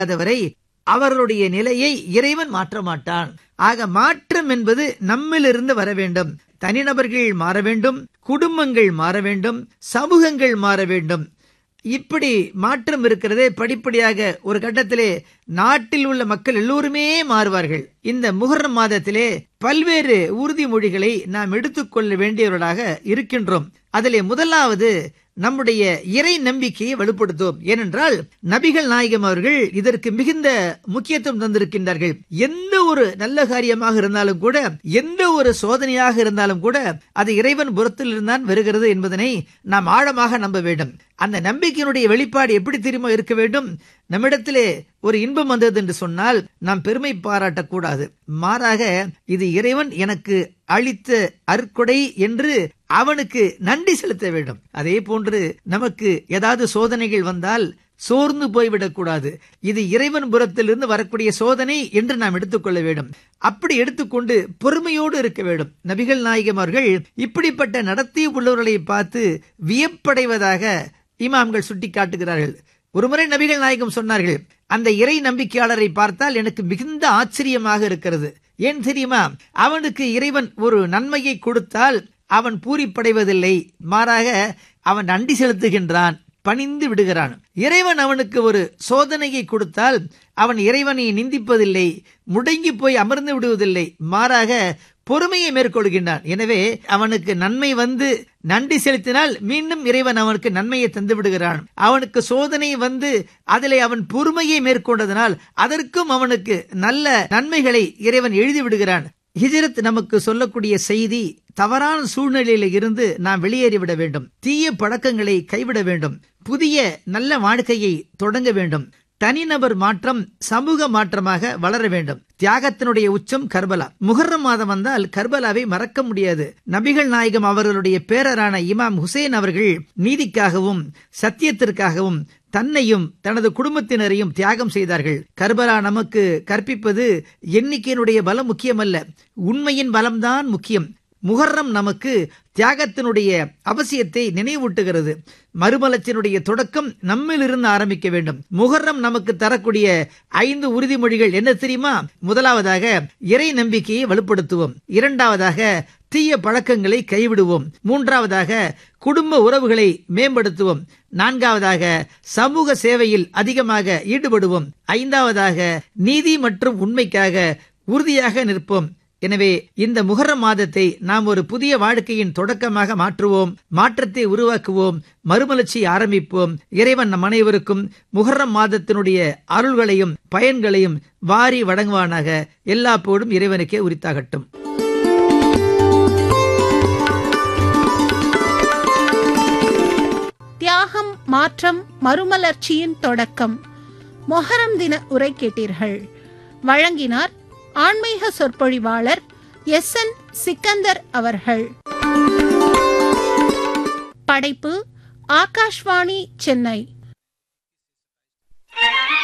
வரை அவர்களுடைய நிலையை இறைவன் மாற்ற மாட்டான் ஆக மாற்றம் என்பது நம்மிலிருந்து வர வேண்டும் தனிநபர்கள் மாற வேண்டும் குடும்பங்கள் மாற வேண்டும் சமூகங்கள் மாற வேண்டும் இப்படி மாற்றம் இருக்கிறதே படிப்படியாக ஒரு கட்டத்திலே நாட்டில் உள்ள மக்கள் எல்லோருமே மாறுவார்கள் இந்த முகர்ரம் மாதத்திலே பல்வேறு உறுதிமொழிகளை நாம் எடுத்துக்கொள்ள வேண்டியவர்களாக இருக்கின்றோம் அதிலே முதலாவது நம்முடைய இறை நம்பிக்கையை வலுப்படுத்துவோம் ஏனென்றால் நபிகள் நாயகம் அவர்கள் இதற்கு மிகுந்த முக்கியத்துவம் தந்திருக்கின்றார்கள் எந்த ஒரு நல்ல காரியமாக இருந்தாலும் கூட எந்த ஒரு சோதனையாக இருந்தாலும் கூட அது இறைவன் புறத்தில் இருந்தான் வருகிறது என்பதனை நாம் ஆழமாக நம்ப வேண்டும் அந்த நம்பிக்கையினுடைய வெளிப்பாடு எப்படி தெரியுமா இருக்க வேண்டும் நம்மிடத்திலே ஒரு இன்பம் வந்தது என்று சொன்னால் நாம் பெருமை பாராட்டக்கூடாது மாறாக இது இறைவன் எனக்கு அளித்த அற்கொடை என்று அவனுக்கு நன்றி செலுத்த வேண்டும் அதே போன்று நமக்கு ஏதாவது சோதனைகள் வந்தால் சோர்ந்து போய்விடக்கூடாது இது இறைவன் புறத்திலிருந்து வரக்கூடிய சோதனை என்று நாம் எடுத்துக்கொள்ள வேண்டும் அப்படி எடுத்துக்கொண்டு பொறுமையோடு இருக்க வேண்டும் நபிகள் நாயகம் அவர்கள் இப்படிப்பட்ட நடத்தி உள்ளவர்களை பார்த்து வியப்படைவதாக இமாம்கள் சுட்டி காட்டுகிறார்கள் ஒருமுறை நபிகள் நாயகம் சொன்னார்கள் அந்த இறை நம்பிக்கையாளரை பார்த்தால் எனக்கு மிகுந்த ஆச்சரியமாக இருக்கிறது ஏன் தெரியுமா அவனுக்கு இறைவன் ஒரு நன்மையை கொடுத்தால் அவன் பூரிப்படைவதில்லை மாறாக அவன் நன்றி செலுத்துகின்றான் பணிந்து விடுகிறான் இறைவன் அவனுக்கு ஒரு சோதனையை கொடுத்தால் அவன் இறைவனை நிந்திப்பதில்லை முடங்கி போய் அமர்ந்து விடுவதில்லை மாறாக பொறுமையை மேற்கொள்கின்றான் எனவே அவனுக்கு நன்மை வந்து நன்றி செலுத்தினால் மீண்டும் இறைவன் அவனுக்கு நன்மையை தந்து விடுகிறான் அவனுக்கு சோதனை வந்து அதிலே அவன் பொறுமையை மேற்கொண்டதனால் அதற்கும் அவனுக்கு நல்ல நன்மைகளை இறைவன் எழுதி விடுகிறான் ஹிஜரத் நமக்கு சொல்லக்கூடிய செய்தி தவறான சூழ்நிலையில இருந்து நாம் வெளியேறிவிட வேண்டும் தீய பழக்கங்களை கைவிட வேண்டும் புதிய நல்ல வாழ்க்கையை தொடங்க வேண்டும் தனிநபர் மாற்றம் சமூக மாற்றமாக வளர வேண்டும் தியாகத்தினுடைய உச்சம் கர்பலா முகர்ரம் மாதம் வந்தால் கர்பலாவை மறக்க முடியாது நபிகள் நாயகம் அவர்களுடைய பேரரான இமாம் ஹுசேன் அவர்கள் நீதிக்காகவும் சத்தியத்திற்காகவும் தன்னையும் தனது குடும்பத்தினரையும் தியாகம் செய்தார்கள் கர்பலா நமக்கு கற்பிப்பது எண்ணிக்கையினுடைய பலம் முக்கியமல்ல உண்மையின் பலம்தான் முக்கியம் முகர்ரம் நமக்கு தியாகத்தினுடைய அவசியத்தை நினைவூட்டுகிறது மறுமலர்ச்சியினுடைய தொடக்கம் நம்மிலிருந்து ஆரம்பிக்க வேண்டும் முகர்ரம் நமக்கு தரக்கூடிய ஐந்து உறுதிமொழிகள் என்ன தெரியுமா முதலாவதாக இறை நம்பிக்கையை வலுப்படுத்துவோம் இரண்டாவதாக தீய பழக்கங்களை கைவிடுவோம் மூன்றாவதாக குடும்ப உறவுகளை மேம்படுத்துவோம் நான்காவதாக சமூக சேவையில் அதிகமாக ஈடுபடுவோம் ஐந்தாவதாக நீதி மற்றும் உண்மைக்காக உறுதியாக நிற்போம் எனவே இந்த முகரம் மாதத்தை நாம் ஒரு புதிய வாழ்க்கையின் தொடக்கமாக மாற்றுவோம் மாற்றத்தை உருவாக்குவோம் மறுமலர்ச்சி ஆரம்பிப்போம் இறைவன் நம் அனைவருக்கும் முகரம் மாதத்தினுடைய அருள்களையும் பயன்களையும் வாரி வழங்குவானாக எல்லா போடும் இறைவனுக்கே உரித்தாகட்டும் தியாகம் மாற்றம் மறுமலர்ச்சியின் தொடக்கம் மொஹரம் தின உரை கேட்டீர்கள் வழங்கினார் ஆன்மீக சொற்பொழிவாளர் எஸ் என் சிக்கந்தர் அவர்கள் படைப்பு ஆகாஷ்வாணி சென்னை